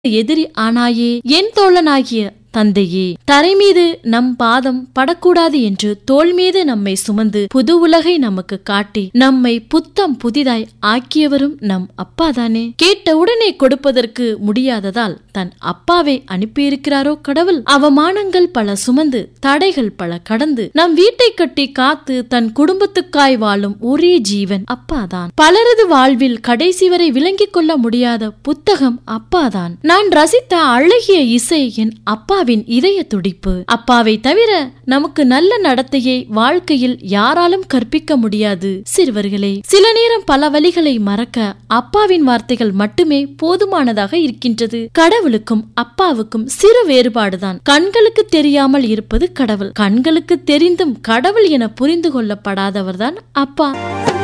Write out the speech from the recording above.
எதிரி ஆனாயே என் தோழனாகிய தந்தையே தரை மீது நம் பாதம் படக்கூடாது என்று தோள் மீது நம்மை சுமந்து புது உலகை நமக்கு காட்டி நம்மை புத்தம் புதிதாய் ஆக்கியவரும் நம் அப்பாதானே கேட்ட உடனே கொடுப்பதற்கு முடியாததால் தன் அப்பாவை அனுப்பியிருக்கிறாரோ கடவுள் அவமானங்கள் பல சுமந்து தடைகள் பல கடந்து நம் வீட்டை கட்டி காத்து தன் குடும்பத்துக்காய் வாழும் ஒரே ஜீவன் அப்பாதான் பலரது வாழ்வில் கடைசி வரை விளங்கிக் கொள்ள முடியாத புத்தகம் அப்பாதான் நான் ரசித்த அழகிய இசை என் அப்பாவின் இதய துடிப்பு அப்பாவை தவிர நமக்கு நல்ல நடத்தையை வாழ்க்கையில் யாராலும் கற்பிக்க முடியாது சிறுவர்களே சில நேரம் பல வழிகளை மறக்க அப்பாவின் வார்த்தைகள் மட்டுமே போதுமானதாக இருக்கின்றது கடவுளுக்கும் அப்பாவுக்கும் சிறு வேறுபாடுதான் கண்களுக்கு தெரியாமல் இருப்பது கடவுள் கண்களுக்கு தெரிந்தும் கடவுள் என புரிந்து கொள்ளப்படாதவர்தான் அப்பா